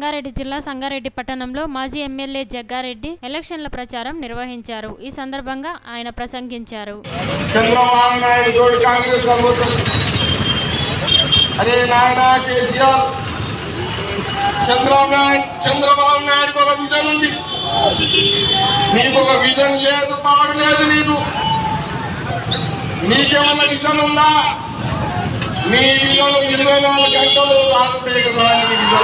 సంగారెడ్డి జిల్లా సంగారెడ్డి పట్టణంలో మాజీ ఎమ్మెల్యే జగ్గారెడ్డి ఎలక్షన్ల ప్రచారం నిర్వహించారు ఈ సందర్భంగా ఆయన ప్రసంగించారు చంద్రబాబు నాయుడు తోడు కాంగ్రెస్ ప్రభుత్వం అరే నాయన కేసీఆర్ చంద్రబాబు నాయుడు చంద్రబాబు నాయుడుకి ఒక విజన్ ఉంది నీకు ఒక విజన్ లేదు పాడు లేదు నీకు నీకేమన్నా విజన్ ఉందా నీ విజన్ ఇరవై నాలుగు గంటలు రాకుంటే కదా నీ విజన్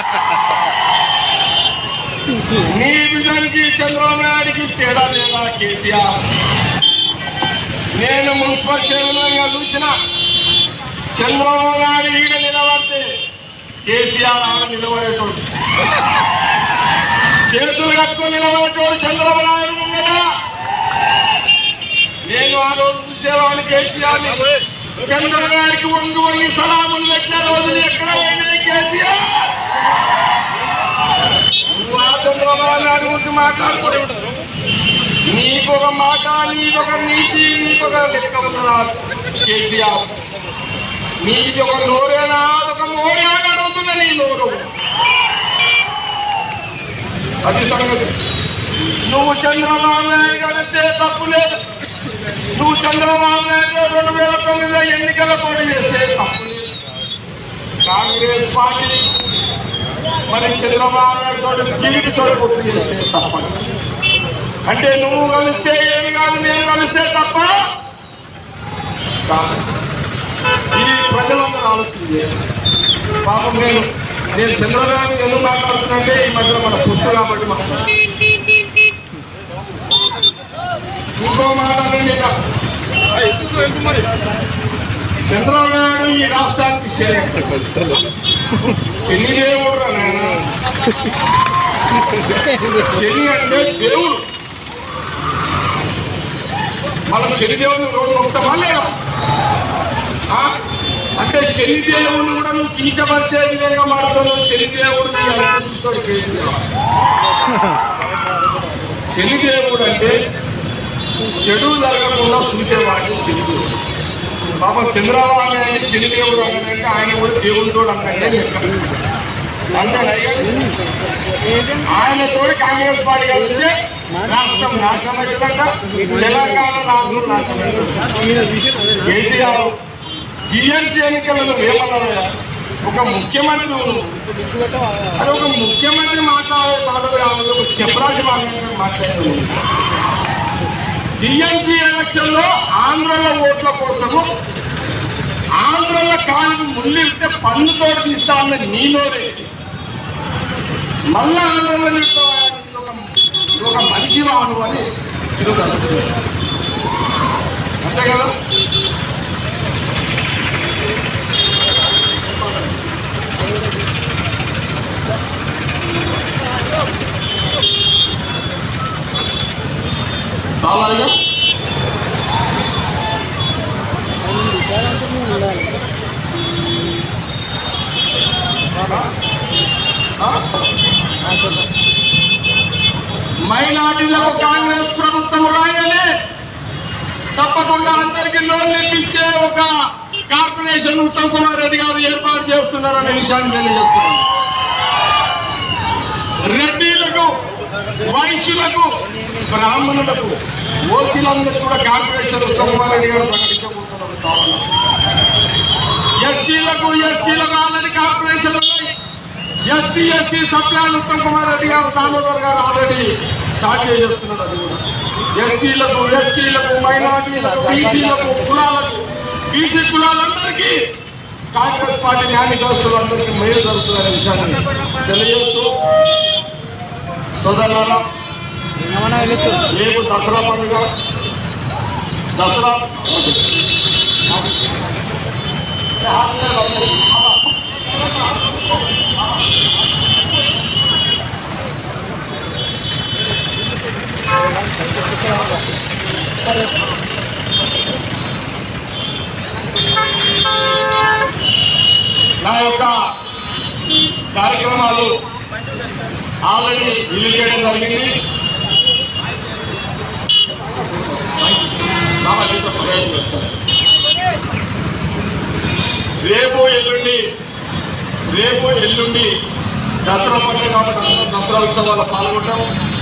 నీ విజన్ కి చంద్రబాబు నాయుడికి తేడా లేదా కేసీఆర్ నేను మున్సిపల్ చైర్మన్ గా చూసిన చంద్రబాబు నాయుడు ఈడ నిలబడితే కేసీఆర్ ఆడ నిలబడేటోడు చేతులు కట్టుకొని నిలబడేటోడు చంద్రబాబు నాయుడు ముంగట నేను ఆ రోజు చూసేవాడిని కేసీఆర్ చంద్రబాబు నాయుడికి వంగి వంగి సలాములు పెట్టిన రోజులు ఎక్కడ పోయినాయి కేసీఆర్ నువ్వు ఆ చంద్రబాబు నాయుడు గురించి మాట్లాడుతున్నావు నీకొక మాట నీకొక నీతి నీకొక లెక్క ఉన్నదా కేసీఆర్ నీది ఒక నోరేనా అదొక నోరే అని అడుగుతున్నా నీ నోరు అది సంగతి నువ్వు చంద్రబాబు నాయుడు కలిస్తే తప్పు లేదు నువ్వు చంద్రబాబు నాయుడు రెండు వేల తొమ్మిదిలో ఎన్నికల పోటీ చేస్తే తప్పు లేదు కాంగ్రెస్ పార్టీ మరి చంద్రబాబు నాయుడు తోటి జీవితతో పోటీ చేస్తే తప్పదు అంటే నువ్వు కలిస్తే ఏమి కాదు నేను కలిస్తే తప్ప కాదు. ఇది ప్రజలందరూ ఆలోచన చేయాలి పాపం నేను నేను చంద్రబాబు ఎందుకు మాట్లాడుతున్నానంటే ఈ మధ్యలో మన పుట్టు కాబట్టి మాట్లాడుతున్నాను ఇంకో మాట్లాడండి ఇక. చంద్రబాబు నాయుడు ఈ రాష్ట్రానికి శని శని దేవుడు రా నాయన శని అంటే దేవుడు మనం శనిదేవుని రోజు మొత్తమా లేదా ఆ? అంటే శనిదేవుని కూడా నువ్వు కించపరిచే విధంగా మాట్లాడుతున్నావు శనిదేవుడిని ఎలా చూస్తాడు కేసీఆర్ శనిదేవుడు అంటే చెడు జరగకుండా చూసేవాడు శనిదేవుడు పాపం చంద్రబాబు నాయుడు శనిదేవుడు అంటే ఆయన కూడా దేవుడితో అంటే లెక్క అంతేనా ఆయన తోడు కాంగ్రెస్ పార్టీ కలిస్తే రాష్ట్రం నాశనం అవుతుందంట తెలంగాణ రాష్ట్రం నాశనం అవుతుంది కేసీఆర్ జిఎంసీ ఎన్నికలను ఏమన్నారా ఒక ముఖ్యమంత్రి నువ్వు. అది ఒక ముఖ్యమంత్రి మాట్లాడే మాటలు కావాలి ఒక చెప్పరాజు మాట్లాడే జిఎంసీ ఎలక్షన్ లో ఆంధ్రలో ఓట్ల కోసము ఆంధ్రలో కాలు ముళ్ళిస్తే పన్నుతో తీస్తా అన్న నీ నోరే మళ్ళా ఆంధ్రలో తీస్తావా? ఇది ఒక ఇది ఒక మనిషి వాడు అని తిరుగుతాను అంతే కదా చాలా ఇక? ఆ? మైనార్టీలకు కాంగ్రెస్ ప్రభుత్వం రాయలే తప్పకుండా అందరికీ లోన్లు ఇప్పించే ఒక కార్పొరేషన్ ఉత్తమ్ కుమార్ రెడ్డి గారు ఏర్పాటు చేస్తున్నారనే విషయాన్ని తెలియజేస్తున్నాను రెడ్డిలకు వైశ్యులకు బ్రాహ్మణులకు ఓసీలందరికీ కూడా కార్పొరేషన్ ఉత్తమ్ కుమార్ రెడ్డి గారు ప్రకటించబోతున్నారు కావాలి ఎస్సీలకు ఎస్టీలకు ఆల్రెడీ కార్పొరేషన్ ఉన్నాయి SC ST sub plan Uttam Kumar Reddy garu Damodar గారు ఆల్రెడీ స్టార్ట్ చేస్తున్నారు అది కూడా ఎస్సీలకు ఎస్టీలకు మైనార్టీలకు బీసీలకు కులాలకు బీసీ కులాలందరికీ కాంగ్రెస్ పార్టీ మేనిఫెస్టోలందరికీ మేలు జరుగుతుందనే విషయాన్ని తెలియజేస్తూ సోదరులారా రేపు దసరా పండుగ దసరా నా యొక్క కార్యక్రమాలు ఆల్రెడీ రిలీజ్ చేయడం జరిగింది రావాలి, ఇంత ప్రయోజనం వచ్చాయి. రేపు ఎల్లుండి రేపు ఎల్లుండి దసరా పండుగ కాబట్టి అందరం దసరా ఉత్సవాల్లో పాల్గొంటాం